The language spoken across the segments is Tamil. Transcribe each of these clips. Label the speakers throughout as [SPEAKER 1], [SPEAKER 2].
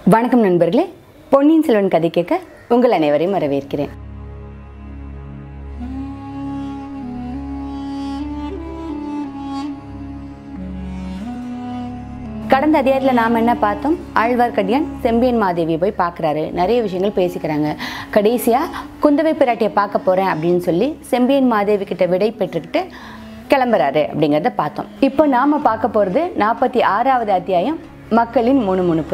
[SPEAKER 1] வணக்கம் நண்பர்களே பொன்னியின் செல்வன் கதை கேட்க உங்கள் அனைவரையும் வரவேற்கிறேன் கடந்த அத்தியாயத்தில் நாம் என்ன பார்த்தோம் ஆழ்வார்க்கடியான் செம்பியன் மாதேவி போய் பார்க்குறாரு நிறைய விஷயங்கள் பேசிக்கிறாங்க கடைசியாக குந்தவை பிராட்டியை பார்க்க போகிறேன் அப்படின்னு சொல்லி செம்பியன் மாதேவி கிட்ட விடை பெற்றுக்கிட்டு கிளம்புறாரு அப்படிங்கிறத பார்த்தோம் இப்போ நாம் பார்க்க போகிறது நாற்பத்தி ஆறாவது அத்தியாயம் மக்களின் முணுமுணுப்பு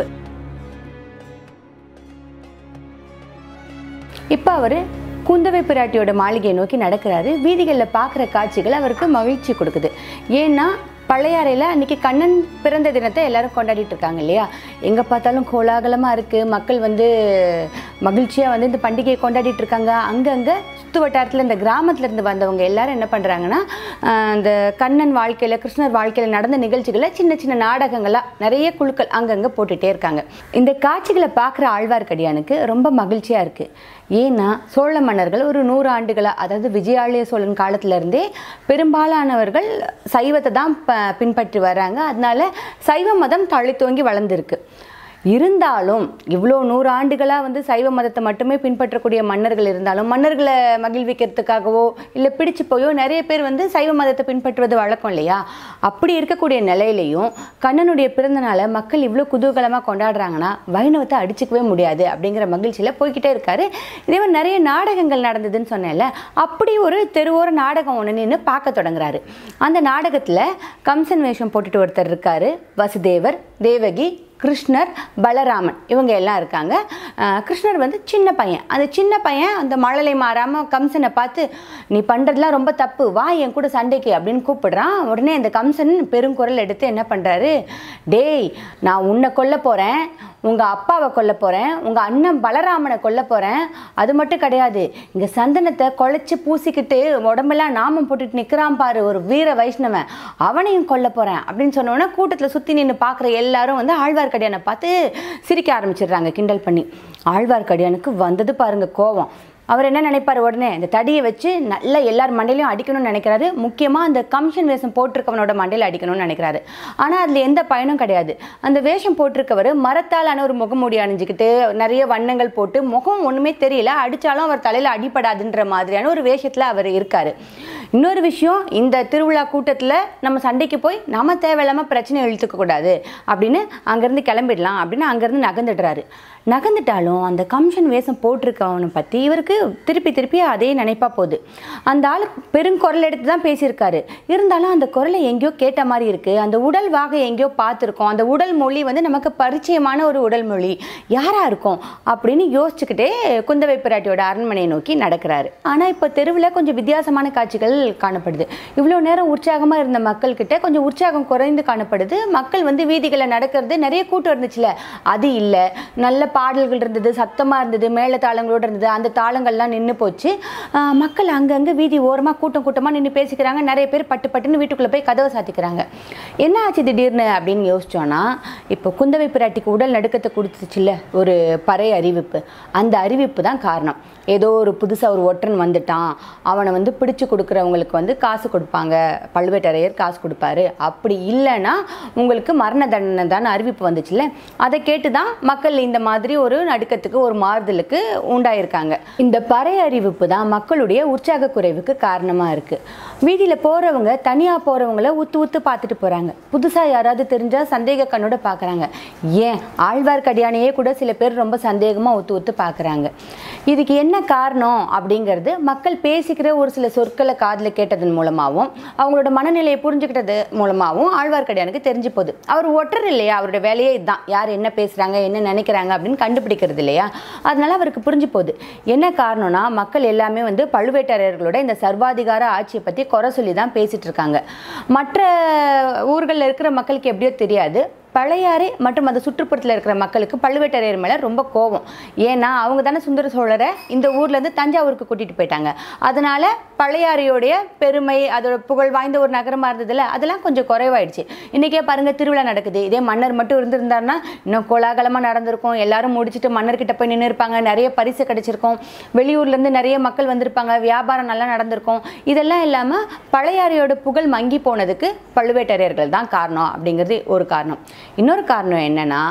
[SPEAKER 1] இப்போ அவர் குந்தவை பிராட்டியோட மாளிகையை நோக்கி நடக்கிறாரு வீதிகளில் பார்க்குற காட்சிகள் அவருக்கு மகிழ்ச்சி கொடுக்குது ஏன்னா பழையாறையில் அன்றைக்கி கண்ணன் பிறந்த தினத்தை எல்லாரும் கொண்டாடிட்டு இருக்காங்க இல்லையா எங்கே பார்த்தாலும் கோலாகலமாக இருக்குது மக்கள் வந்து மகிழ்ச்சியாக வந்து இந்த பண்டிகையை கொண்டாடிட்டு இருக்காங்க அங்கங்கே சுற்று வட்டாரத்தில் இந்த கிராமத்துல இருந்து வந்தவங்க எல்லாரும் என்ன பண்ணுறாங்கன்னா இந்த கண்ணன் வாழ்க்கையில் கிருஷ்ணர் வாழ்க்கையில் நடந்த நிகழ்ச்சிகளை சின்ன சின்ன நாடகங்களாக நிறைய குழுக்கள் அங்கங்கே போட்டுகிட்டே இருக்காங்க இந்த காட்சிகளை பார்க்குற ஆழ்வார்க்கடியானுக்கு ரொம்ப மகிழ்ச்சியாக இருக்குது ஏன்னா சோழ மன்னர்கள் ஒரு நூறு ஆண்டுகளாக அதாவது விஜயாலய சோழன் காலத்திலேருந்தே பெரும்பாலானவர்கள் சைவத்தை தான் ப பின்பற்றி வர்றாங்க அதனால சைவ மதம் தழைத்தோங்கி வளர்ந்துருக்கு இருந்தாலும் இவ்வளோ நூறு ஆண்டுகளாக வந்து சைவ மதத்தை மட்டுமே பின்பற்றக்கூடிய மன்னர்கள் இருந்தாலும் மன்னர்களை மகிழ்விக்கிறதுக்காகவோ இல்லை பிடிச்சு போயோ நிறைய பேர் வந்து சைவ மதத்தை பின்பற்றுவது வழக்கம் இல்லையா அப்படி இருக்கக்கூடிய நிலையிலையும் கண்ணனுடைய பிறந்த நாளை மக்கள் இவ்வளோ குதூகலமாக கொண்டாடுறாங்கன்னா வைணவத்தை அடிச்சுக்கவே முடியாது அப்படிங்கிற மகிழ்ச்சியில் போய்கிட்டே இருக்காரு இதே மாதிரி நிறைய நாடகங்கள் நடந்ததுன்னு சொன்னேன்ல அப்படி ஒரு தெருவோர நாடகம் ஒன்று நின்று பார்க்க தொடங்குறாரு அந்த நாடகத்தில் கம்சன் வேஷம் போட்டுட்டு ஒருத்தர் இருக்காரு வசுதேவர் தேவகி கிருஷ்ணர் பலராமன் இவங்க எல்லாம் இருக்காங்க அஹ் கிருஷ்ணர் வந்து சின்ன பையன் அந்த சின்ன பையன் அந்த மழலை மாறாமல் கம்சனை பார்த்து நீ பண்ணுறதுலாம் ரொம்ப தப்பு வா என் கூட சண்டைக்கு அப்படின்னு கூப்பிடுறான் உடனே அந்த கம்சன் பெருங்குரல் எடுத்து என்ன பண்ணுறாரு டேய் நான் உன்னை கொல்ல போகிறேன் உங்கள் அப்பாவை கொல்ல போகிறேன் உங்கள் அண்ணன் பலராமனை கொல்ல போகிறேன் அது மட்டும் கிடையாது இங்கே சந்தனத்தை குழைச்சி பூசிக்கிட்டு உடம்பெல்லாம் நாமம் போட்டுட்டு நிற்கிறான் பாரு ஒரு வீர வைஷ்ணவன் அவனையும் கொல்ல போகிறேன் அப்படின்னு சொன்னோன்னே கூட்டத்தில் சுற்றி நின்று பார்க்குற எல்லாரும் வந்து ஆழ்வார்க்கடியானை பார்த்து சிரிக்க ஆரம்பிச்சிடுறாங்க கிண்டல் பண்ணி ஆழ்வார்க்கடியானுக்கு வந்தது பாருங்க கோவம் அவர் என்ன நினைப்பார் உடனே இந்த தடியை வச்சு நல்லா எல்லார் மண்டையிலையும் அடிக்கணும்னு நினைக்கிறாரு முக்கியமாக அந்த கமிஷன் வேஷம் போட்டிருக்கவனோட மண்டையில் அடிக்கணும்னு நினைக்கிறாரு ஆனால் அதில் எந்த பயனும் கிடையாது அந்த வேஷம் போட்டிருக்கவர் மரத்தாலான ஒரு முகமூடி அணிஞ்சிக்கிட்டு நிறைய வண்ணங்கள் போட்டு முகம் ஒன்றுமே தெரியல அடித்தாலும் அவர் தலையில் அடிபடாதுன்ற மாதிரியான ஒரு வேஷத்தில் அவர் இருக்கார் இன்னொரு விஷயம் இந்த திருவிழா கூட்டத்தில் நம்ம சண்டைக்கு போய் நம்ம தேவையில்லாமல் பிரச்சனை இழுத்துக்க கூடாது அப்படின்னு அங்கேருந்து கிளம்பிடலாம் அப்படின்னு அங்கேருந்து நகர்ந்துடுறாரு நகர்ந்துட்டாலும் அந்த கமிஷன் வேஷம் போட்டிருக்கவனை பற்றி இவருக்கு திருப்பி திருப்பி அதே நினைப்பா போகுது அந்த ஆள் பெருங்குரல் எடுத்து தான் பேசியிருக்காரு இருந்தாலும் அந்த குரலை எங்கேயோ கேட்ட மாதிரி இருக்குது அந்த உடல் வாகை எங்கேயோ பார்த்துருக்கோம் அந்த உடல் மொழி வந்து நமக்கு பரிச்சயமான ஒரு உடல் மொழி யாராக இருக்கும் அப்படின்னு யோசிச்சுக்கிட்டே குந்தவை பிராட்டியோட அரண்மனையை நோக்கி நடக்கிறாரு ஆனால் இப்போ தெருவில் கொஞ்சம் வித்தியாசமான காட்சிகள் காணப்படுது இவ்வளோ நேரம் உற்சாகமாக இருந்த மக்கள்கிட்ட கொஞ்சம் உற்சாகம் குறைந்து காணப்படுது மக்கள் வந்து வீதிகளில் நடக்கிறது நிறைய கூட்டம் இருந்துச்சுல அது இல்லை நல்ல பாடல்கள் இருந்தது சத்தமாக இருந்தது மேள தாளங்களோடு இருந்தது அந்த தாளங்கள்லாம் நின்று போச்சு ஆஹ் மக்கள் அங்கங்கே வீதி ஓரமாக கூட்டம் கூட்டமாக நின்று பேசிக்கிறாங்க நிறைய பேர் பட்டு பட்டுன்னு வீட்டுக்குள்ளே போய் கதவை சாத்திக்கிறாங்க என்ன ஆச்சு திடீர்னு அப்படின்னு யோசிச்சோன்னா இப்போ குந்தவை பிராட்டிக்கு உடல் நடுக்கத்தை கொடுத்துச்சுல்ல ஒரு பறை அறிவிப்பு அந்த அறிவிப்பு தான் காரணம் ஏதோ ஒரு புதுசாக ஒரு ஒற்றன் வந்துட்டான் அவனை வந்து பிடிச்சு கொடுக்குறவங்களுக்கு வந்து காசு கொடுப்பாங்க பழுவேட்டரையர் காசு கொடுப்பாரு அப்படி இல்லைன்னா உங்களுக்கு மரண தண்டனை தான் அறிவிப்பு வந்துச்சுல்ல அதை கேட்டு தான் மக்கள் இந்த மாதிரி ஒரு நடுக்கத்துக்கு ஒரு மாறுதலுக்கு உண்டாயிருக்காங்க இந்த பறை அறிவிப்பு தான் மக்களுடைய உற்சாக குறைவுக்கு காரணமாக இருக்குது வீதியில் போகிறவங்க தனியாக போகிறவங்கள உத்து உத்து பார்த்துட்டு போகிறாங்க புதுசாக யாராவது தெரிஞ்சால் சந்தேக கண்ணோட பார்க்குறாங்க ஏன் ஆழ்வார்க்கடியானையே கூட சில பேர் ரொம்ப சந்தேகமாக உத்து உத்து பார்க்குறாங்க இதுக்கு என்ன காரணம் அப்படிங்கிறது மக்கள் பேசிக்கிற ஒரு சில சொற்களை காதில் கேட்டதன் மூலமாகவும் அவங்களோட மனநிலையை புரிஞ்சுக்கிட்டது மூலமாகவும் ஆழ்வார்க்கடியானுக்கு தெரிஞ்சு போகுது அவர் ஒற்றர் இல்லையா அவரோட வேலையே இதுதான் யார் என்ன பேசுகிறாங்க என்ன நினைக்கிறாங்க அப்படின்னு கண்டுபிடிக்கிறது இல்லையா அதனால அவருக்கு புரிஞ்சு போகுது என்ன காரணம்னா மக்கள் எல்லாமே வந்து பழுவேட்டரையர்களோட இந்த சர்வாதிகார ஆட்சியை பற்றி குறை சொல்லி தான் பேசிட்டு இருக்காங்க மற்ற ஊர்களில் இருக்கிற மக்களுக்கு எப்படியோ தெரியாது பழையாறை மற்றும் அந்த சுற்றுப்புறத்தில் இருக்கிற மக்களுக்கு பழுவேட்டரையர் மேலே ரொம்ப கோவம் ஏன்னா அவங்க தானே சுந்தர சோழரை இந்த ஊர்லேருந்து தஞ்சாவூருக்கு கூட்டிகிட்டு போயிட்டாங்க அதனால் பழையாறையோடைய பெருமை அதோட புகழ் வாய்ந்த ஒரு நகரமாக இருந்ததில்ல அதெல்லாம் கொஞ்சம் குறைவாயிடுச்சு இன்றைக்கே பாருங்கள் திருவிழா நடக்குது இதே மன்னர் மட்டும் இருந்திருந்தாருன்னா இன்னும் கோலாகலமாக நடந்திருக்கும் எல்லாரும் முடிச்சுட்டு மன்னர்கிட்ட போய் நின்று இருப்பாங்க நிறைய பரிசு கிடைச்சிருக்கும் வெளியூர்லேருந்து நிறைய மக்கள் வந்திருப்பாங்க வியாபாரம் நல்லா நடந்திருக்கும் இதெல்லாம் இல்லாமல் பழையாறையோட புகழ் மங்கி போனதுக்கு பழுவேட்டரையர்கள் தான் காரணம் அப்படிங்கிறது ஒரு காரணம் இன்னொரு காரணம் என்னன்னா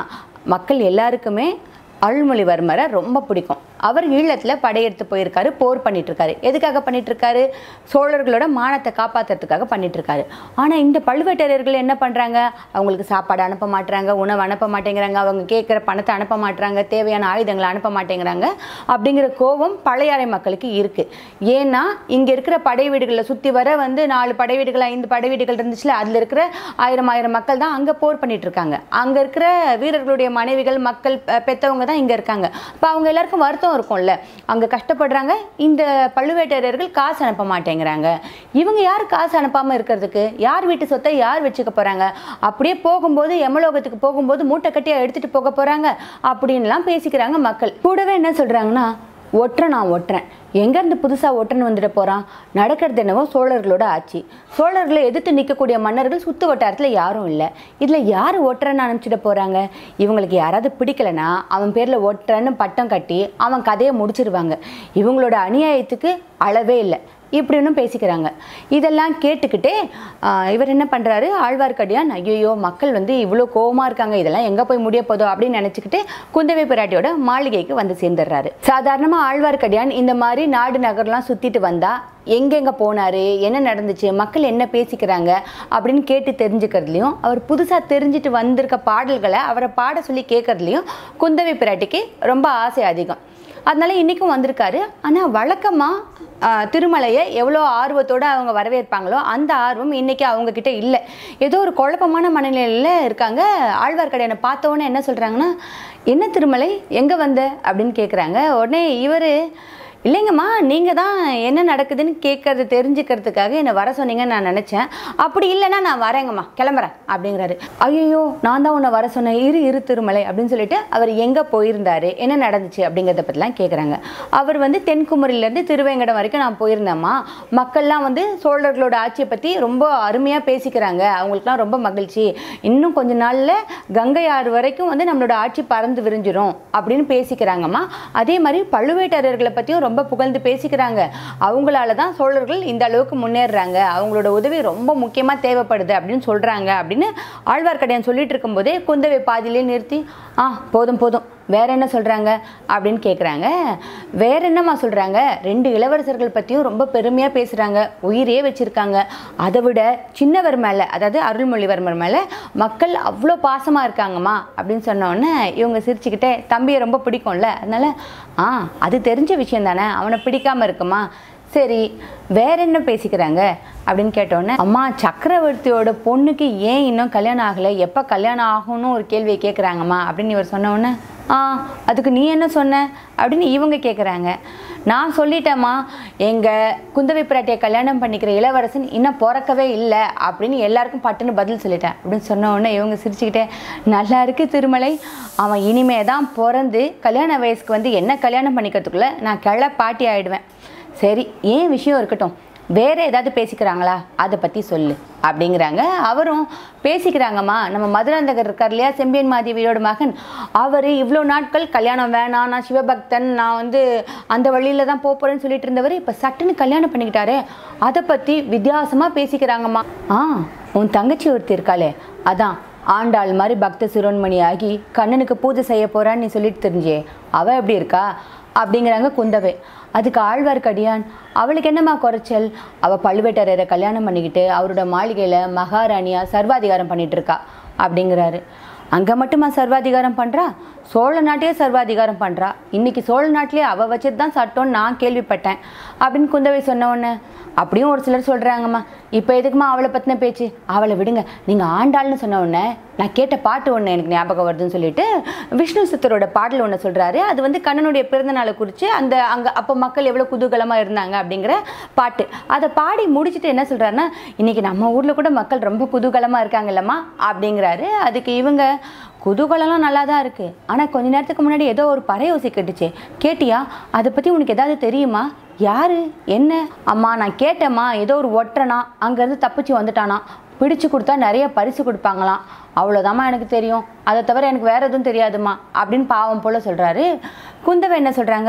[SPEAKER 1] மக்கள் எல்லாருக்குமே அருள்மொழிவர்மரை ரொம்ப பிடிக்கும் அவர் ஈழத்தில் படையெடுத்து போயிருக்காரு போர் பண்ணிட்டு இருக்காரு எதுக்காக பண்ணிட்டு இருக்காரு சோழர்களோட மானத்தை காப்பாத்துறதுக்காக பண்ணிட்டு இருக்காரு ஆனால் இந்த பழுவேட்டரையர்கள் என்ன பண்ணுறாங்க அவங்களுக்கு சாப்பாடு அனுப்ப மாட்றாங்க உணவு அனுப்ப மாட்டேங்கிறாங்க அவங்க கேட்குற பணத்தை அனுப்ப மாட்றாங்க தேவையான ஆயுதங்களை அனுப்ப மாட்டேங்கிறாங்க அப்படிங்கிற கோபம் பழையாறை மக்களுக்கு இருக்குது ஏன்னா இங்கே இருக்கிற படை வீடுகளில் சுற்றி வர வந்து நாலு படை வீடுகள் ஐந்து படை வீடுகள் இருந்துச்சுல அதில் இருக்கிற ஆயிரம் ஆயிரம் மக்கள் தான் அங்கே போர் பண்ணிட்டு இருக்காங்க அங்கே இருக்கிற வீரர்களுடைய மனைவிகள் மக்கள் பெ- பெத்தவங்க தான் இங்கே இருக்காங்க இப்போ அவங்க எல்லாருக்கும் வருத்தம் இருக்கும்ல அங்கே கஷ்டப்படுறாங்க இந்த பழுவேட்டரையர்கள் காசு அனுப்ப மாட்டேங்கிறாங்க இவங்க யார் காசு அனுப்பாமல் இருக்கிறதுக்கு யார் வீட்டு சொத்தை யார் வச்சுக்க போகிறாங்க அப்படியே போகும்போது எமலோகத்துக்கு போகும்போது மூட்டை கட்டியா எடுத்துகிட்டு போக போகிறாங்க அப்படின்லாம் பேசிக்கிறாங்க மக்கள் கூடவே என்ன சொல்கிறாங்கன்னா ஒட்டுறேன் நான் ஒட்டுறேன் எங்கேருந்து புதுசாக ஒட்டுறன்னு வந்துட்டு போகிறான் நடக்கிறது என்னவோ சோழர்களோட ஆட்சி சோழர்களை எதிர்த்து நிற்கக்கூடிய மன்னர்கள் சுற்று வட்டாரத்தில் யாரும் இல்லை இதில் யார் ஒட்டுறன்னு அனுப்பிச்சிட போகிறாங்க இவங்களுக்கு யாராவது பிடிக்கலனா அவன் பேரில் ஒட்டுறன்னு பட்டம் கட்டி அவன் கதையை முடிச்சிருவாங்க இவங்களோட அநியாயத்துக்கு அளவே இல்லை இப்படின்னு பேசிக்கிறாங்க இதெல்லாம் கேட்டுக்கிட்டே ஆஹ், இவர் என்ன பண்ணுறாரு ஆழ்வார்க்கடியான் ஐயோ மக்கள் வந்து இவ்வளோ கோவமாக இருக்காங்க இதெல்லாம் எங்கே போய் முடிய போதோ அப்படின்னு நினச்சிக்கிட்டு குந்தவை பிராட்டியோட மாளிகைக்கு வந்து சேர்ந்துடுறாரு சாதாரணமாக ஆழ்வார்க்கடியான் இந்த மாதிரி நாடு நகர்லாம் சுற்றிட்டு வந்தா எங்கெங்கே போனார் என்ன நடந்துச்சு மக்கள் என்ன பேசிக்கிறாங்க அப்படின்னு கேட்டு தெரிஞ்சுக்கிறதுலையும் அவர் புதுசாக தெரிஞ்சுட்டு வந்திருக்க பாடல்களை அவரை பாட சொல்லி கேட்கறதுலையும் குந்தவை பிராட்டிக்கு ரொம்ப ஆசை அதிகம் அதனால இன்றைக்கும் வந்திருக்காரு ஆனால் வழக்கமாக திருமலையை எவ்வளோ ஆர்வத்தோடு அவங்க வரவேற்பாங்களோ அந்த ஆர்வம் இன்றைக்கி அவங்கக்கிட்ட இல்லை ஏதோ ஒரு குழப்பமான மனநிலையில் இருக்காங்க ஆழ்வார்க்கடியானை பார்த்த உடனே என்ன சொல்கிறாங்கன்னா என்ன திருமலை எங்கே வந்த அப்படின்னு கேட்குறாங்க உடனே இவர் இல்லைங்கம்மா நீங்கள் தான் என்ன நடக்குதுன்னு கேட்கறது தெரிஞ்சுக்கிறதுக்காக என்னை வர சொன்னீங்கன்னு நான் நினச்சேன் அப்படி இல்லைன்னா நான் வரேங்கம்மா கிளம்புறேன் அப்படிங்கிறாரு ஐயோ நான் தான் உன்னை வர சொன்னேன் இரு இரு திருமலை அப்படின்னு சொல்லிட்டு அவர் எங்கே போயிருந்தாரு என்ன நடந்துச்சு அப்படிங்கிறத பற்றிலாம் கேட்குறாங்க அவர் வந்து தென்குமரியிலேருந்து திருவேங்கடம் வரைக்கும் நான் போயிருந்தேம்மா மக்கள்லாம் வந்து சோழர்களோட ஆட்சியை பற்றி ரொம்ப அருமையாக பேசிக்கிறாங்க அவங்களுக்குலாம் ரொம்ப மகிழ்ச்சி இன்னும் கொஞ்ச நாளில் கங்கை ஆறு வரைக்கும் வந்து நம்மளோட ஆட்சி பறந்து விரிஞ்சிரும் அப்படின்னு பேசிக்கிறாங்கம்மா அதே மாதிரி பழுவேட்டரையர்களை பற்றியும் ரொம்ப புகழ்ந்து பேசிக்கிறாங்க அவங்களால தான் சோழர்கள் இந்த அளவுக்கு முன்னேறுறாங்க அவங்களோட உதவி ரொம்ப முக்கியமாக தேவைப்படுது அப்படின்னு சொல்கிறாங்க அப்படின்னு ஆழ்வார்க்கடியான் சொல்லிட்டு இருக்கும்போதே குந்தவை பாதியிலே நிறுத்தி ஆ போதும் போதும் வேற என்ன சொல்கிறாங்க அப்படின்னு கேட்குறாங்க வேற என்னம்மா சொல்கிறாங்க ரெண்டு இளவரசர்கள் பற்றியும் ரொம்ப பெருமையாக பேசுகிறாங்க உயிரே வச்சுருக்காங்க அதை விட சின்னவர் மேலே அதாவது அருள்மொழிவர்மர் மேலே மக்கள் அவ்வளோ பாசமாக இருக்காங்கம்மா அப்படின்னு சொன்ன உடனே இவங்க சிரிச்சுக்கிட்டே தம்பியை ரொம்ப பிடிக்கும்ல அதனால ஆ அது தெரிஞ்ச விஷயம் தானே அவனை பிடிக்காம இருக்குமா சரி வேற என்ன பேசிக்கிறாங்க அப்படின்னு கேட்டோன்னே அம்மா சக்கரவர்த்தியோட பொண்ணுக்கு ஏன் இன்னும் கல்யாணம் ஆகலை எப்போ கல்யாணம் ஆகும்னு ஒரு கேள்வியை கேட்குறாங்கம்மா அப்படின்னு இவர் சொன்ன உடனே ஆ அதுக்கு நீ என்ன சொன்ன அப்படின்னு இவங்க கேட்குறாங்க நான் சொல்லிட்டேம்மா எங்கள் குந்தவை பிராட்டியை கல்யாணம் பண்ணிக்கிற இளவரசன் இன்னும் பிறக்கவே இல்லை அப்படின்னு எல்லாருக்கும் பட்டுன்னு பதில் சொல்லிட்டேன் அப்படின்னு சொன்ன உடனே இவங்க சிரிச்சுக்கிட்டே நல்லா இருக்கு திருமலை அவன் இனிமே தான் பிறந்து கல்யாண வயசுக்கு வந்து என்ன கல்யாணம் பண்ணிக்கிறதுக்குள்ள நான் கிள பாட்டி ஆயிடுவேன் சரி ஏன் விஷயம் இருக்கட்டும் வேற ஏதாவது பேசிக்கிறாங்களா அதை பற்றி சொல்லு அப்படிங்கிறாங்க அவரும் பேசிக்கிறாங்கம்மா நம்ம மதுராந்தகர் இருக்கார் இல்லையா செம்பியன் மாதேவியோட மகன் அவர் இவ்வளோ நாட்கள் கல்யாணம் வேணாம் நான் சிவபக்தன் நான் வந்து அந்த வழியில தான் போக போகிறேன்னு சொல்லிட்டு இருந்தவர் இப்போ சட்டுன்னு கல்யாணம் பண்ணிக்கிட்டாரே அதை பற்றி வித்தியாசமாக பேசிக்கிறாங்கம்மா ஆ உன் தங்கச்சி ஒருத்தி இருக்காளே அதான் ஆண்டாள் மாதிரி பக்த சிரோன்மணி ஆகி கண்ணனுக்கு பூஜை செய்ய போறான்னு நீ சொல்லிட்டு தெரிஞ்சே அவ எப்படி இருக்கா அப்படிங்கிறாங்க குந்தவை அதுக்கு ஆழ்வார்க்கடியான் அவளுக்கு என்னம்மா குறைச்சல் அவள் பழுவேட்டரையரை கல்யாணம் பண்ணிக்கிட்டு அவரோட மாளிகையில் மகாராணியா சர்வாதிகாரம் பண்ணிட்டு இருக்கா அப்படிங்கிறாரு அங்கே மட்டுமா சர்வாதிகாரம் பண்ணுறா சோழ நாட்டையே சர்வாதிகாரம் பண்ணுறா இன்னைக்கு சோழ நாட்டிலே அவள் வச்சது தான் சட்டம்னு நான் கேள்விப்பட்டேன் அப்படின்னு குந்தவை சொன்ன உடனே அப்படியும் ஒரு சிலர் சொல்கிறாங்கம்மா இப்போ எதுக்குமா அவளை பற்றின பேச்சு அவளை விடுங்க நீங்கள் ஆண்டாள்னு சொன்ன உடனே நான் கேட்ட பாட்டு ஒன்று எனக்கு ஞாபகம் வருதுன்னு சொல்லிட்டு விஷ்ணு சித்தரோட பாடல் ஒன்று சொல்கிறாரு அது வந்து கண்ணனுடைய பிறந்த நாளை குறித்து அந்த அங்கே அப்போ மக்கள் எவ்வளோ குதூகலமாக இருந்தாங்க அப்படிங்கிற பாட்டு அதை பாடி முடிச்சுட்டு என்ன சொல்கிறாருன்னா இன்றைக்கி நம்ம ஊரில் கூட மக்கள் ரொம்ப குதூகலமாக இருக்காங்கல்லம்மா அப்படிங்கிறாரு அதுக்கு இவங்க குதூகலம்லாம் நல்லா தான் இருக்குது ஆனால் கொஞ்ச நேரத்துக்கு முன்னாடி ஏதோ ஒரு பறையோசை கேட்டுச்சு கேட்டியா அதை பற்றி உனக்கு ஏதாவது தெரியுமா யாரு என்ன அம்மா நான் கேட்டேம்மா ஏதோ ஒரு ஒற்றனா அங்கேருந்து தப்பிச்சு வந்துட்டானா பிடிச்சு கொடுத்தா நிறைய பரிசு கொடுப்பாங்களாம் அவ்வளோதாம்மா எனக்கு தெரியும் அதை தவிர எனக்கு வேற எதுவும் தெரியாதும்மா அப்படின்னு பாவம் போல சொல்கிறாரு குந்தவை என்ன சொல்கிறாங்க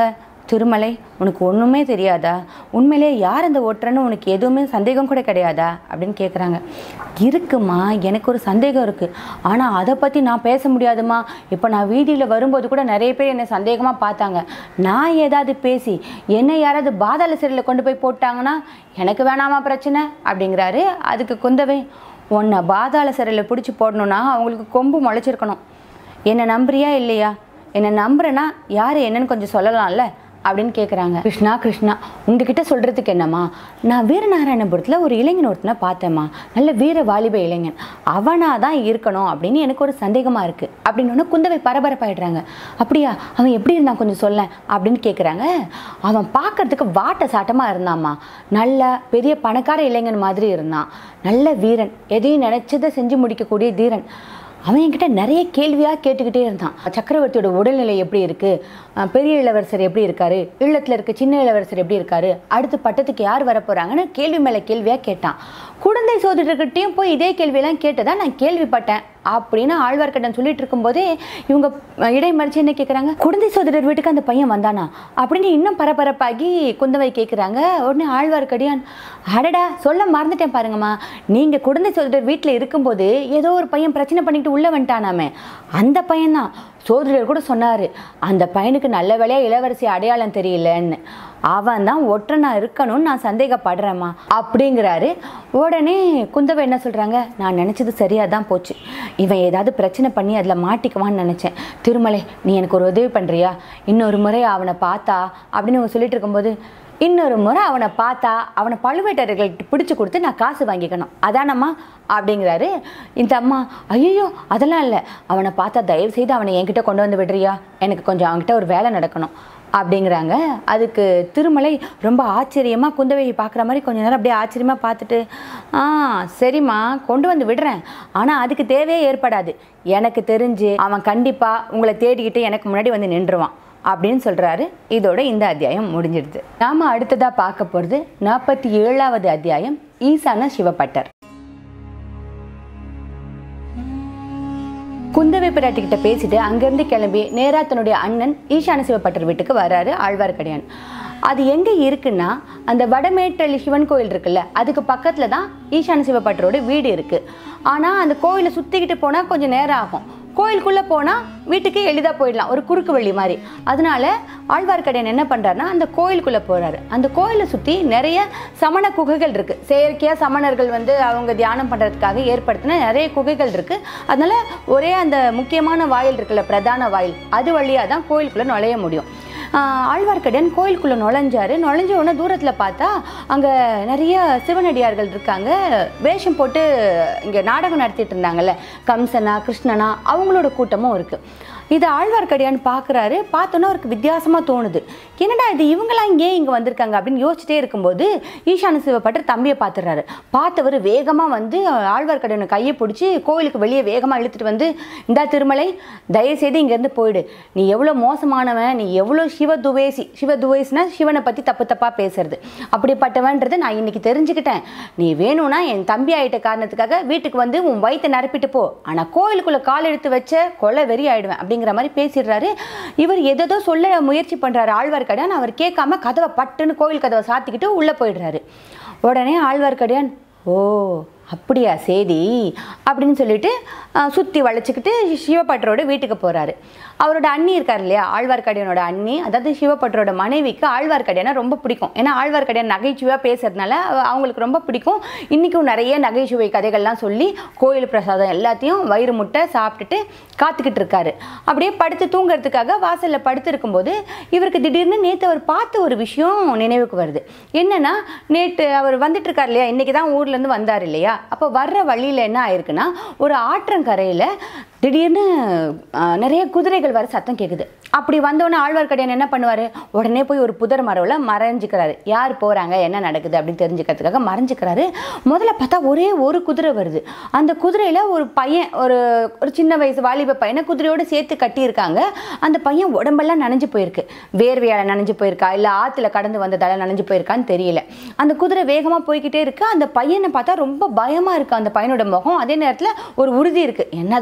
[SPEAKER 1] திருமலை உனக்கு ஒன்றுமே தெரியாதா உண்மையிலே யார் அந்த ஒட்டுறன்னு உனக்கு எதுவுமே சந்தேகம் கூட கிடையாதா அப்படின்னு கேட்குறாங்க இருக்குமா எனக்கு ஒரு சந்தேகம் இருக்குது ஆனால் அதை பற்றி நான் பேச முடியாதுமா இப்போ நான் வீதியில் வரும்போது கூட நிறைய பேர் என்னை சந்தேகமாக பார்த்தாங்க நான் ஏதாவது பேசி என்னை யாராவது பாதாள சிறையில் கொண்டு போய் போட்டாங்கன்னா எனக்கு வேணாமா பிரச்சனை அப்படிங்கிறாரு அதுக்கு குந்தவை உன்னை பாதாள சிறையில் பிடிச்சி போடணுன்னா அவங்களுக்கு கொம்பு முளைச்சிருக்கணும் என்னை நம்புறியா இல்லையா என்னை நம்புறேன்னா யார் என்னன்னு கொஞ்சம் சொல்லலாம்ல அப்படின்னு கேட்குறாங்க கிருஷ்ணா கிருஷ்ணா உங்ககிட்ட சொல்கிறதுக்கு என்னம்மா நான் வீரநாராயணபுரத்தில் ஒரு இளைஞன் ஒருத்தனை பார்த்தேம்மா நல்ல வீர வாலிப இளைஞன் அவனாக தான் இருக்கணும் அப்படின்னு எனக்கு ஒரு சந்தேகமாக இருக்குது அப்படின்னு ஒன்று குந்தவை பரபரப்பாயிடுறாங்க அப்படியா அவன் எப்படி இருந்தான் கொஞ்சம் சொல்லேன் அப்படின்னு கேட்குறாங்க அவன் பார்க்கறதுக்கு வாட்ட சாட்டமாக இருந்தாம்மா நல்ல பெரிய பணக்கார இளைஞன் மாதிரி இருந்தான் நல்ல வீரன் எதையும் நினச்சதை செஞ்சு முடிக்கக்கூடிய தீரன் அவன் என்கிட்ட நிறைய கேள்வியாக கேட்டுக்கிட்டே இருந்தான் சக்கரவர்த்தியோட உடல்நிலை எப்படி இருக்குது அஹ் பெரிய இளவரசர் எப்படி இருக்காரு இல்லத்தில் இருக்க சின்ன இளவரசர் எப்படி இருக்காரு அடுத்து பட்டத்துக்கு யார் வரப்போகிறாங்கன்னு கேள்வி மேலே கேள்வியாக கேட்டான் குழந்தை சோதரர்கிட்டையும் போய் இதே கேள்வியெல்லாம் கேட்டதா நான் கேள்விப்பட்டேன் அப்படின்னு ஆழ்வார்க்கடன் சொல்லிட்டு இருக்கும்போதே இவங்க அஹ், இடைமறிச்சு என்ன கேட்குறாங்க குழந்தை சோதரர் வீட்டுக்கு அந்த பையன் வந்தானா அப்படின்னு இன்னும் பரபரப்பாகி குந்தவை கேட்குறாங்க உடனே ஆழ்வார்க்கடியான் அடடா சொல்ல மறந்துட்டேன் பாருங்கம்மா நீங்கள் குழந்தை சோதரர் வீட்டில் இருக்கும்போது ஏதோ ஒரு பையன் பிரச்சனை பண்ணிட்டு உள்ளே வந்துட்டானாமே அந்த பையன்தான் சோதரர் கூட சொன்னார் அந்த பையனுக்கு நல்ல வேலையா இளவரசி அடையாளம் தெரியலன்னு அவன் தான் ஒற்றனா இருக்கணும்னு நான் சந்தேகப்படுறேம்மா அப்படிங்கிறாரு உடனே குந்தவை என்ன சொல்கிறாங்க நான் நினச்சது சரியாக தான் போச்சு இவன் ஏதாவது பிரச்சனை பண்ணி அதில் மாட்டிக்குவான்னு நினச்சேன் திருமலை நீ எனக்கு ஒரு உதவி பண்ணுறியா இன்னொரு முறை அவனை பார்த்தா அப்படின்னு அவங்க சொல்லிட்டு இருக்கும்போது இன்னொரு முறை அவனை பார்த்தா அவனை பழுவேட்டரைகள்கிட்ட பிடிச்சு கொடுத்து நான் காசு வாங்கிக்கணும் அதானம்மா அப்படிங்கிறாரு இந்த அம்மா ஐயோ அதெல்லாம் இல்லை அவனை பார்த்தா தயவு செய்து அவனை என்கிட்ட கொண்டு வந்து விடுறியா எனக்கு கொஞ்சம் அவன்கிட்ட ஒரு வேலை நடக்கணும் அப்படிங்கிறாங்க அதுக்கு திருமலை ரொம்ப ஆச்சரியமாக குந்தவையை பார்க்குற மாதிரி கொஞ்ச நேரம் அப்படியே ஆச்சரியமாக பார்த்துட்டு ஆ சரிம்மா கொண்டு வந்து விடுறேன் ஆனால் அதுக்கு தேவையே ஏற்படாது எனக்கு தெரிஞ்சு அவன் கண்டிப்பாக உங்களை தேடிக்கிட்டு எனக்கு முன்னாடி வந்து நின்றுவான் அப்படின்னு சொல்கிறாரு இதோட இந்த அத்தியாயம் முடிஞ்சிடுது நாம் அடுத்ததாக பார்க்க போகிறது நாற்பத்தி ஏழாவது அத்தியாயம் ஈசான சிவப்பட்டர் குந்தவை பிராட்டி கிட்ட பேசிட்டு அங்கேருந்து கிளம்பி நேரா தன்னுடைய அண்ணன் ஈசான சிவப்பட்டர் வீட்டுக்கு வராரு ஆழ்வார்க்கடியான் அது எங்கே இருக்குன்னா அந்த வடமேற்றலி சிவன் கோயில் இருக்குல்ல அதுக்கு பக்கத்தில் தான் ஈசான சிவப்பட்டரோட வீடு இருக்குது ஆனால் அந்த கோயிலை சுற்றிக்கிட்டு போனால் கொஞ்சம் நேரம் ஆகும் கோயிலுக்குள்ளே போனால் வீட்டுக்கு எளிதாக போயிடலாம் ஒரு குறுக்கு வழி மாதிரி அதனால ஆழ்வார்க்கடியான் என்ன பண்ணுறாருன்னா அந்த கோயிலுக்குள்ளே போகிறாரு அந்த கோயிலை சுற்றி நிறைய சமண குகைகள் இருக்குது செயற்கையாக சமணர்கள் வந்து அவங்க தியானம் பண்ணுறதுக்காக ஏற்படுத்தின நிறைய குகைகள் இருக்குது அதனால ஒரே அந்த முக்கியமான வாயில் இருக்குல்ல பிரதான வாயில் அது வழியாக தான் கோயிலுக்குள்ளே நுழைய முடியும் ஆஹ் ஆழ்வார்க்கடியான் கோயிலுக்குள்ளே நுழைஞ்சாரு நுழைஞ்ச உடனே தூரத்தில் பார்த்தா அங்கே நிறைய சிவனடியார்கள் இருக்காங்க வேஷம் போட்டு இங்கே நாடகம் நடத்திட்டு இருந்தாங்கல்ல கம்சனா கிருஷ்ணனா அவங்களோட கூட்டமும் இருக்குது இது ஆழ்வார்க்கடியான் பார்க்குறாரு பார்த்தோன்னே அவருக்கு வித்தியாசமாக தோணுது என்னடா இது இவங்களாம் ஏன் இங்கே வந்திருக்காங்க அப்படின்னு யோசிச்சுட்டே இருக்கும்போது ஈசான சிவப்பட்டர் தம்பியை பார்த்துறாரு பார்த்தவர் வேகமாக வந்து ஆழ்வார்க்கடியான கையை பிடிச்சி கோயிலுக்கு வெளியே வேகமாக இழுத்துட்டு வந்து இந்தா திருமலை தயவுசெய்து இங்கேருந்து போயிடு நீ எவ்வளோ மோசமானவன் நீ எவ்வளோ சிவ துவேசி சிவ துவேசினா சிவனை பற்றி தப்பு தப்பாக பேசுறது அப்படிப்பட்டவன்றதை நான் இன்னைக்கு தெரிஞ்சுக்கிட்டேன் நீ வேணும்னா என் தம்பி ஆயிட்ட காரணத்துக்காக வீட்டுக்கு வந்து உன் வயித்தை நிரப்பிட்டு போ ஆனால் கோயிலுக்குள்ளே கால் எடுத்து வச்ச கொலை வெறி ஆயிடுவேன் அப்படிங்கிற மாதிரி பேசிடுறாரு இவர் எதோ சொல்ல முயற்சி பண்ணுறாரு ஆழ்வார்க்கடியான் அவர் கேட்காம கதவை பட்டுன்னு கோவில் கதவை சாத்திக்கிட்டு உள்ளே போயிடுறாரு உடனே ஆழ்வார்க்கடியான் ஓ அப்படியா சேதி அப்படின்னு சொல்லிட்டு சுற்றி வளைச்சிக்கிட்டு சிவபட்டரோட வீட்டுக்கு போகிறாரு அவரோட அண்ணி இருக்கார் இல்லையா ஆழ்வார்க்கடியானோட அண்ணி அதாவது சிவபட்டரோட மனைவிக்கு ஆழ்வார்க்கடியானா ரொம்ப பிடிக்கும் ஏன்னா ஆழ்வார்க்கடியான் நகைச்சுவையாக பேசுறதுனால அவ- அவங்களுக்கு ரொம்ப பிடிக்கும் இன்றைக்கும் நிறைய நகைச்சுவை கதைகள்லாம் சொல்லி கோயில் பிரசாதம் எல்லாத்தையும் வயிறு முட்டை சாப்பிட்டுட்டு காத்துக்கிட்டு இருக்காரு அப்படியே படுத்து தூங்குறதுக்காக வாசலில் படுத்து இருக்கும்போது இவருக்கு திடீர்னு நேற்று அவர் பார்த்த ஒரு விஷயம் நினைவுக்கு வருது என்னன்னா நேற்று அவர் வந்துட்டு இருக்கார் இல்லையா இன்னைக்கு தான் ஊர்லேருந்து வந்தார் இல்லையா அப்போ வர்ற வழியில் என்ன ஆயிருக்குன்னா ஒரு ஆற்றங்கரையில் திடீர்னு ஆ, நிறைய குதிரைகள் வர சத்தம் கேட்குது அப்படி வந்தோடனே ஆழ்வார்க்கடியான் என்ன பண்ணுவார் உடனே போய் ஒரு புதர் மரவில் மறைஞ்சிக்கிறாரு யார் போகிறாங்க என்ன நடக்குது அப்படின்னு தெரிஞ்சுக்கிறதுக்காக மறைஞ்சிக்கிறாரு முதல்ல பார்த்தா ஒரே ஒரு குதிரை வருது அந்த குதிரையில் ஒரு பையன் ஒரு ஒரு சின்ன வயசு வாலிப பையனை குதிரையோடு சேர்த்து கட்டியிருக்காங்க அந்த பையன் உடம்பெல்லாம் நனைஞ்சு போயிருக்கு வேர்வையால் நனைஞ்சு போயிருக்கா இல்லை ஆற்றுல கடந்து வந்ததால் நனைஞ்சு போயிருக்கான்னு தெரியல அந்த குதிரை வேகமாக போய்க்கிட்டே இருக்கு அந்த பையனை பார்த்தா ரொம்ப பயமாக இருக்கு அந்த பையனோட முகம் அதே நேரத்தில் ஒரு உறுதி இருக்கு என்னதான் நடந்துன்னு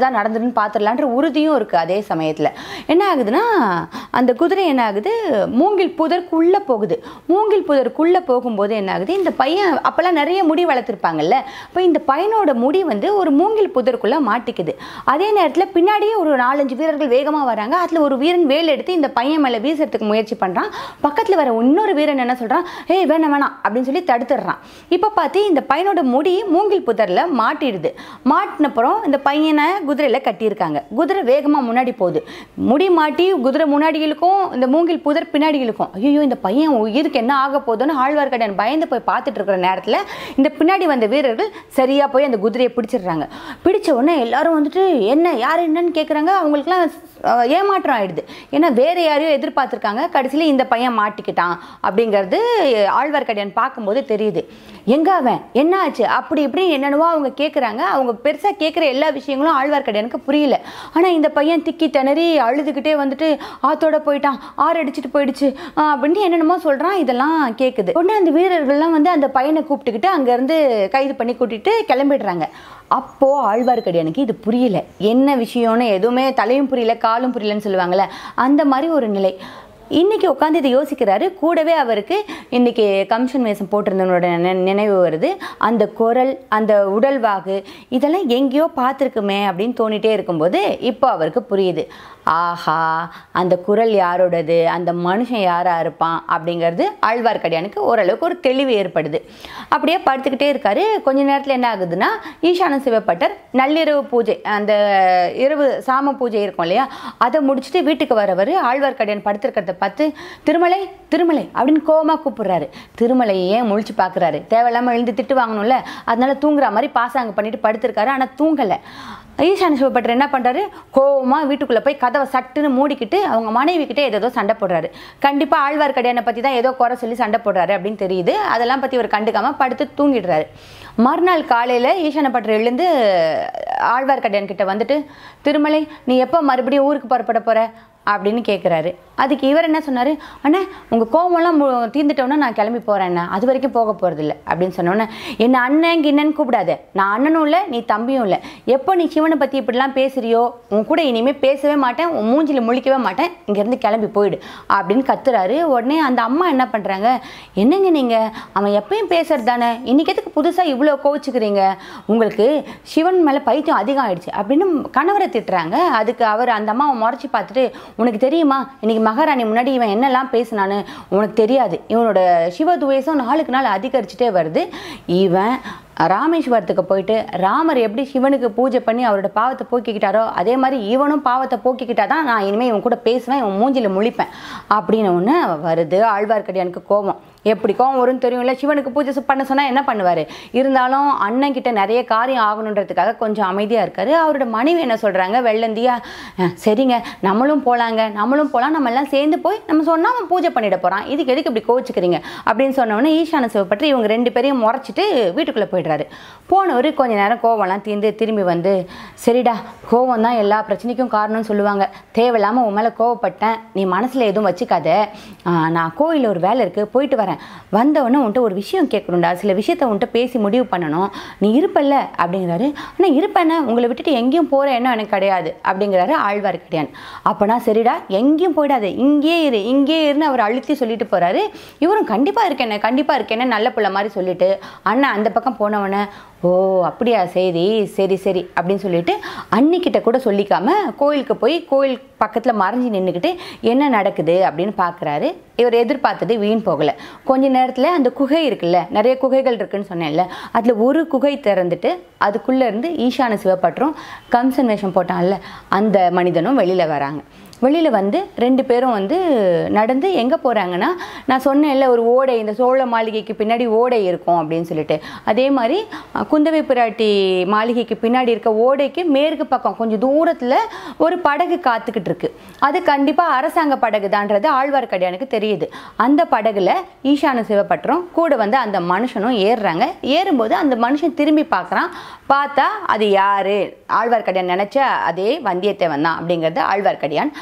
[SPEAKER 1] பார்த்துடணும் பார்த்துடலான்ற உறுதியும் இருக்குது அதே சமயத்தில் என்ன ஆகுதுன்னா அந்த குதிரை என்ன ஆகுது மூங்கில் புதருக்குள்ளே போகுது மூங்கில் புதருக்குள்ளே போகும்போது என்ன ஆகுது இந்த பையன் அப்போல்லாம் நிறைய முடி வளர்த்துருப்பாங்கல்ல அப்போ இந்த பையனோட முடி வந்து ஒரு மூங்கில் புதருக்குள்ளே மாட்டிக்குது அதே நேரத்தில் பின்னாடியே ஒரு நாலஞ்சு வீரர்கள் வேகமாக வராங்க அதில் ஒரு வீரன் வேல் எடுத்து இந்த பையன் மேலே வீசுறதுக்கு முயற்சி பண்ணுறான் பக்கத்தில் வர இன்னொரு வீரன் என்ன சொல்கிறான் ஏய் வேணாம் வேணாம் அப்படின்னு சொல்லி தடுத்துடுறான் இப்போ பார்த்து இந்த பையனோட முடி மூங்கில் புதரில் மாட்டிடுது மாட்டினப்புறம் இந்த பையனை குதிரையில் கட்டியிருக்காங்க குதிரை வேகமாக முன்னாடி போகுது முடி மாட்டி குதிரை முன்னாடி இழுக்கும் இந்த மூங்கில் புதர் பின்னாடி இழுக்கும் ஐயோ இந்த பையன் உயிருக்கு என்ன ஆக போகுதுன்னு ஆழ்வார்க்கடியான் பயந்து போய் பார்த்துட்டு இருக்கிற நேரத்தில் இந்த பின்னாடி வந்த வீரர்கள் சரியாக போய் அந்த குதிரையை பிடிச்சிடுறாங்க பிடிச்ச உடனே எல்லாரும் வந்துட்டு என்ன யார் என்னன்னு கேட்குறாங்க அவங்களுக்குலாம் அஹ், ஏமாற்றம் ஆயிடுது ஏன்னா வேற யாரையோ எதிர்பார்த்துருக்காங்க கடைசியில் இந்த பையன் மாட்டிக்கிட்டான் அப்படிங்கிறது ஆழ்வார்க்கடியான் பார்க்கும்போது தெரியுது எங்க அவன் என்ன ஆச்சு அப்படி இப்படி என்னென்னவோ அவங்க கேட்குறாங்க அவங்க பெருசாக கேட்குற எல்லா விஷயங்களும் ஆழ்வார்க்கடியானுக்கு புரியல ஆனால் இந்த பையன் திக்கி திணறி அழுதுகிட்டே வந்துட்டு ஆத்தோட போயிட்டான் ஆறு அடிச்சிட்டு போயிடுச்சு ஆஹ் அப்படின்ட்டு என்னென்னமோ சொல்கிறான் இதெல்லாம் கேட்குது உடனே அந்த வீரர்கள்லாம் வந்து அந்த பையனை கூப்பிட்டுக்கிட்டு அங்கேருந்து கைது பண்ணி கூட்டிட்டு கிளம்பிடுறாங்க அப்போ ஆழ்வார்க்கடியானுக்கு இது புரியல என்ன விஷயம்னு எதுவுமே தலையும் புரியல காலும் புரியலன்னு சொல்லுவாங்கல்ல அந்த மாதிரி ஒரு நிலை இன்னைக்கு உட்காந்து இதை யோசிக்கிறாரு கூடவே அவருக்கு இன்னைக்கு கமிஷன் வேஷம் போட்டிருந்தவனோட நினை- நினைவு வருது அந்த குரல் அந்த உடல்வாகு இதெல்லாம் எங்கேயோ பார்த்துருக்குமே அப்படின்னு தோணிட்டே இருக்கும்போது இப்போ அவருக்கு புரியுது ஆஹா அந்த குரல் யாரோடது அந்த மனுஷன் யாரா இருப்பான் அப்படிங்கிறது ஆழ்வார்க்கடியானுக்கு ஓரளவுக்கு ஒரு தெளிவு ஏற்படுது அப்படியே படுத்துக்கிட்டே இருக்காரு கொஞ்ச நேரத்தில் என்ன ஆகுதுன்னா ஈசான சிவப்பட்டர் நள்ளிரவு பூஜை அந்த இரவு சாம பூஜை இருக்கும் இல்லையா அதை முடிச்சுட்டு வீட்டுக்கு வரவர் ஆழ்வார்க்கடியான் படுத்திருக்கிறத பார்த்து திருமலை திருமலை அப்படின்னு கோவமாக கூப்பிடுறாரு திருமலையை ஏன் முழிச்சு பார்க்குறாரு தேவையில்லாமல் எழுந்து திட்டு வாங்கணும்ல அதனால தூங்குற மாதிரி பாசாங்க பண்ணிட்டு படுத்திருக்காரு ஆனால் தூங்கலை ஈசான சிவப்பட்டர் என்ன பண்ணுறாரு கோவமாக வீட்டுக்குள்ளே போய் கதவை சட்டுன்னு மூடிக்கிட்டு அவங்க மனைவி கிட்டே ஏதோ சண்டை போடுறாரு கண்டிப்பாக ஆழ்வார்க்கடியானை பற்றி தான் ஏதோ குறை சொல்லி சண்டை போடுறாரு அப்படின்னு தெரியுது அதெல்லாம் பற்றி இவர் கண்டுக்காமல் படுத்து தூங்கிடுறாரு மறுநாள் காலையில் ஈசான பட்டர் எழுந்து ஆழ்வார்க்கடியான் கிட்ட வந்துட்டு திருமலை நீ எப்போ மறுபடியும் ஊருக்கு புறப்பட போகிற அப்படின்னு கேட்குறாரு அதுக்கு இவர் என்ன சொன்னார் அண்ணா உங்கள் கோவம்லாம் மு- தீர்ந்துட்டோன்னா நான் கிளம்பி போகிறேன் அண்ணா அது வரைக்கும் போக போகிறதில்ல அப்படின்னு சொன்னோன்னே என்ன அண்ணன் கிண்ணன்னு கூப்பிடாத நான் அண்ணனும் இல்லை நீ தம்பியும் இல்லை எப்போ நீ சிவனை பற்றி இப்படிலாம் பேசுறியோ உன் கூட இனிமேல் பேசவே மாட்டேன் உன் மூஞ்சில முழிக்கவே மாட்டேன் இங்கேருந்து கிளம்பி போயிடு அப்படின்னு கத்துறாரு உடனே அந்த அம்மா என்ன பண்ணுறாங்க என்னங்க நீங்கள் அவன் எப்பயும் பேசுறது தானே இன்னைக்கு எதுக்கு புதுசாக இவ்வளோ கோவிச்சுக்கிறீங்க உங்களுக்கு சிவன் மேலே பைத்தியம் அதிகம் ஆயிடுச்சு அப்படின்னு கணவரை திட்டுறாங்க அதுக்கு அவர் அந்த அம்மாவை முறைச்சி பார்த்துட்டு உனக்கு தெரியுமா இன்னைக்கு மகாராணி முன்னாடி இவன் என்னெல்லாம் பேசினான்னு உனக்கு தெரியாது இவனோட சிவ துவேஷம் நாளுக்கு நாள் அதிகரிச்சுட்டே வருது இவன் ராமேஸ்வரத்துக்கு போயிட்டு ராமர் எப்படி சிவனுக்கு பூஜை பண்ணி அவரோட பாவத்தை போக்கிக்கிட்டாரோ அதே மாதிரி இவனும் பாவத்தை போக்கிக்கிட்டா தான் நான் இனிமேல் இவன் கூட பேசுவேன் இவன் மூஞ்சில முழிப்பேன் அப்படின்னு ஒன்று வருது ஆழ்வார்க்கடியானுக்கு கோபம் எப்படி கோவம் வரும்னு தெரியும்ல சிவனுக்கு பூஜை சு- பண்ண சொன்னால் என்ன பண்ணுவார் இருந்தாலும் அண்ணன் கிட்ட நிறைய காரியம் ஆகணுன்றதுக்காக கொஞ்சம் அமைதியாக இருக்காரு அவரோட மனைவி என்ன சொல்கிறாங்க வெள்ளந்தியா "அஹ், சரிங்க நம்மளும் போகலாங்க நம்மளும் போகலாம் நம்ம எல்லாம் சேர்ந்து போய் நம்ம சொன்னால் அவன் பூஜை பண்ணிட போகிறான் இதுக்கு எதுக்கு இப்படி கோச்சிக்கிறீங்க அப்படின்னு சொன்னோடனே ஈசான சிவப்பற்றி இவங்க ரெண்டு பேரையும் முறைச்சிட்டு வீட்டுக்குள்ளே போயிடுறாரு போனவர் கொஞ்ச நேரம் கோவம்லாம் தீர்ந்து திரும்பி வந்து சரிடா கோவம் தான் எல்லா பிரச்சனைக்கும் காரணம்னு சொல்லுவாங்க தேவையில்லாமல் உன் மேலே கோவப்பட்டேன் நீ மனசில் எதுவும் வச்சுக்காத ஆஹ், நான் கோயிலில் ஒரு வேலை இருக்குது போயிட்டு வரேன் வந்தவொடனே உன்ட்ட ஒரு விஷயம் கேட்கணும்டா சில விஷயத்த உன்ட்ட பேசி முடிவு பண்ணணும் நீ இருப்பல்ல அப்படிங்கிறாரு ஆனால் இருப்பேனே உங்களை விட்டுட்டு எங்கேயும் போகிற எண்ணம் எனக்கு கிடையாது அப்படிங்கிறாரு ஆழ்வார்க்கடியான் அப்போனா சரிடா எங்கேயும் போயிடாத இங்கேயே இரு இங்கேயே இருன்னு அவர் அழுத்தி சொல்லிட்டு போகிறாரு இவரும் கண்டிப்பாக இருக்கேனே கண்டிப்பாக இருக்கேனே நல்ல பிள்ளை மாதிரி சொல்லிட்டு அண்ணன் அந்த பக்கம் போனவொடனே ஓ அப்படியா சரி சரி சரி அப்படின்னு சொல்லிட்டு அன்னிக்கிட்ட கூட சொல்லிக்காம கோயிலுக்கு போய் கோயில் பக்கத்தில் மறைஞ்சு நின்றுக்கிட்டு என்ன நடக்குது அப்படின்னு பார்க்குறாரு இவர் எதிர்பார்த்தது வீண் போகலை கொஞ்ச நேரத்தில் அந்த குகை இருக்குல்ல நிறைய குகைகள் இருக்குன்னு சொன்னேன்ல அதில் ஒரு குகை திறந்துட்டு அதுக்குள்ளே இருந்து ஈசான சிவப்பற்றும் கம்சன் வேஷம் போட்டான்ல அந்த மனிதனும் வெளியில் வராங்க வெளியில் வந்து ரெண்டு பேரும் வந்து நடந்து எங்கே போகிறாங்கன்னா நான் சொன்னேன்ல ஒரு ஓடை இந்த சோழ மாளிகைக்கு பின்னாடி ஓடை இருக்கும் அப்படின்னு சொல்லிட்டு அதே மாதிரி அஹ், குந்தவை பிராட்டி மாளிகைக்கு பின்னாடி இருக்க ஓடைக்கு மேற்கு பக்கம் கொஞ்சம் தூரத்தில் ஒரு படகு காத்துக்கிட்டு இருக்கு அது கண்டிப்பாக அரசாங்க படகு தான்றது ஆழ்வார்க்கடியானுக்கு தெரியுது அந்த படகுல ஈசான சிவப்பட்டரும் கூட வந்து அந்த மனுஷனும் ஏறுறாங்க ஏறும்போது அந்த மனுஷன் திரும்பி பார்க்குறான் பார்த்தா அது யாரு ஆழ்வார்க்கடியான் நினச்ச அதே வந்தியத்தேவன் தான் அப்படிங்கிறது ஆழ்வார்க்கடியான்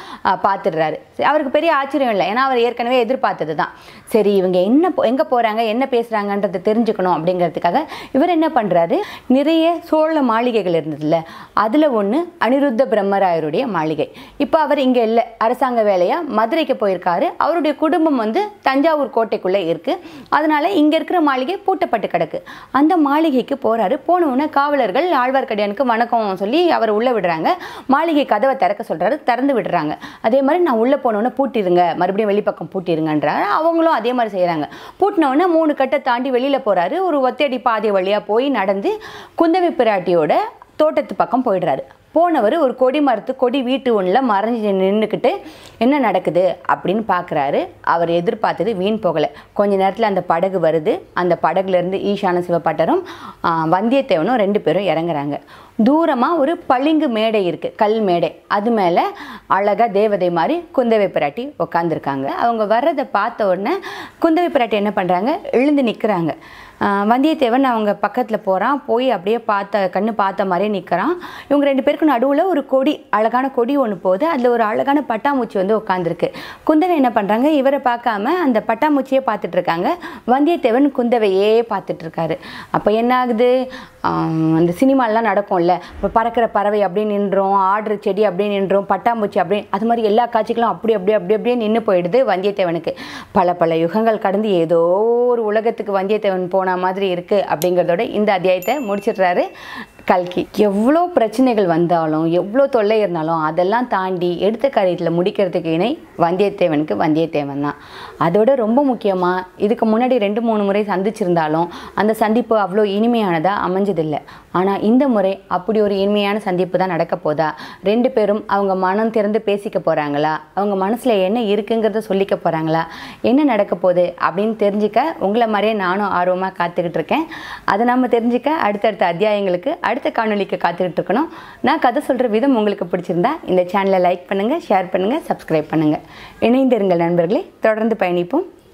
[SPEAKER 1] பார்த்துடுறாரு சரி, அவருக்கு பெரிய ஆச்சரியம் இல்லை ஏன்னா அவர் ஏற்கனவே எதிர்பார்த்தது தான் சரி இவங்க என்ன போ- எங்க போறாங்க என்ன பேசுறாங்கன்றதை தெரிஞ்சுக்கணும் அப்படிங்கிறதுக்காக இவர் என்ன பண்றாரு நிறைய சோழ மாளிகைகள் இருந்ததுல்ல அதுல ஒண்ணு அனிருத்த பிரம்மராயருடைய மாளிகை இப்போ அவர் இங்க இல்லை அரசாங்க வேலையா மதுரைக்கு போயிருக்காரு அவருடைய குடும்பம் வந்து தஞ்சாவூர் கோட்டைக்குள்ளே இருக்கு அதனால இங்க இருக்கிற மாளிகை பூட்டப்பட்டு கிடக்கு அந்த மாளிகைக்கு போறாரு போன உடனே காவலர்கள் ஆழ்வார்க்கடியானுக்கு வணக்கம் சொல்லி அவர் உள்ள விடுறாங்க மாளிகை கதவை திறக்க சொல்றாரு திறந்து விடுறாங்க அதே மாதிரி நான் உள்ள போனோடனே பூட்டிருங்க மறுபடியும் வெளிப்பக்கம் பூட்டிருங்கன்றாரு அவங்களும் அதே மாதிரி செய்றாங்க பூட்டின உடனே மூணு கட்டை தாண்டி வெளியில போறாரு ஒரு ஒத்தடி பாதை வழியா போய் நடந்து குந்தவை பிராட்டியோட தோட்டத்து பக்கம் போயிடுறாரு போனவர் ஒரு கொடி மரத்து கொடி வீட்டு ஒன்றில் மறைஞ்சு நின்றுக்கிட்டு என்ன நடக்குது அப்படின்னு பார்க்குறாரு அவர் எதிர்பார்த்தது வீண் போகலை கொஞ்ச நேரத்தில் அந்த படகு வருது அந்த படகுலேருந்து ஈசான சிவப்பட்டரும் ஆ, வந்தியத்தேவனும் ரெண்டு பேரும் இறங்குறாங்க தூரமாக ஒரு பளிங்கு மேடை இருக்குது கல் மேடை அது மேலே அழகாக தேவதை மாதிரி குந்தவை பிராட்டி உட்காந்துருக்காங்க அவங்க வர்றதை பார்த்த உடனே குந்தவை பிராட்டி என்ன பண்ணுறாங்க எழுந்து நிற்கிறாங்க வந்தியத்தேவன் அவங்க பக்கத்தில் போகிறான் போய் அப்படியே பார்த்த கண்ணு பார்த்த மாதிரியே நிற்கிறான் இவங்க ரெண்டு பேருக்கு நடுவில் ஒரு கொடி அழகான கொடி ஒன்று போகுது அதில் ஒரு அழகான பட்டாம்பூச்சி வந்து உட்காந்துருக்கு குந்தவை என்ன பண்ணுறாங்க இவரை பார்க்காம அந்த பட்டாம்பூச்சியே பார்த்துட்டு இருக்காங்க வந்தியத்தேவன் குந்தவையே பார்த்துட்டு இருக்காரு அப்போ என்ன ஆகுது ஆம், அந்த சினிமாலாம் நடக்கும்ல இப்போ பறக்கிற பறவை அப்படியே நின்றோம் ஆடுற செடி அப்படியே நின்றோம் பட்டாம்பூச்சி அப்படியே அது மாதிரி எல்லா காட்சிகளும் அப்படி அப்படி அப்படி அப்படியே நின்று போயிடுது வந்தியத்தேவனுக்கு பல பல யுகங்கள் கடந்து ஏதோ ஒரு உலகத்துக்கு வந்தியத்தேவன் போன மாதிரி இருக்கு அப்படிங்கிறதோட இந்த அத்தியாயத்தை முடிச்சிடுறாரு கல்கி எவ்வளோ பிரச்சனைகள் வந்தாலும் எவ்வளோ தொல்லை இருந்தாலும் அதெல்லாம் தாண்டி எடுத்த காரியத்தில் முடிக்கிறதுக்கு இணை வந்தியத்தேவனுக்கு வந்தியத்தேவன் தான் அதோட ரொம்ப முக்கியமாக இதுக்கு முன்னாடி ரெண்டு மூணு முறை சந்திச்சிருந்தாலும் அந்த சந்திப்பு அவ்வளோ இனிமையானதாக அமைஞ்சதில்லை ஆனால் இந்த முறை அப்படி ஒரு இனிமையான சந்திப்பு தான் நடக்க போதா ரெண்டு பேரும் அவங்க மனம் திறந்து பேசிக்க போகிறாங்களா அவங்க மனசில் என்ன இருக்குங்கிறத சொல்லிக்க போகிறாங்களா என்ன நடக்க போகுது அப்படின்னு தெரிஞ்சுக்க உங்களை மாதிரியே நானும் ஆர்வமாக காத்துக்கிட்டு இருக்கேன் அதை நம்ம தெரிஞ்சுக்க அடுத்தடுத்த அத்தியாயங்களுக்கு அடுத்த காணொளிக்கு காத்துக்கிட்டு இருக்கணும் நான் கதை சொல்கிற விதம் உங்களுக்கு பிடிச்சிருந்தா இந்த சேனலை லைக் பண்ணுங்கள் ஷேர் பண்ணுங்கள் சப்ஸ்கிரைப் பண்ணுங்கள் இணைந்திருங்கள் நண்பர்களே தொடர்ந்து பயணிப்போம்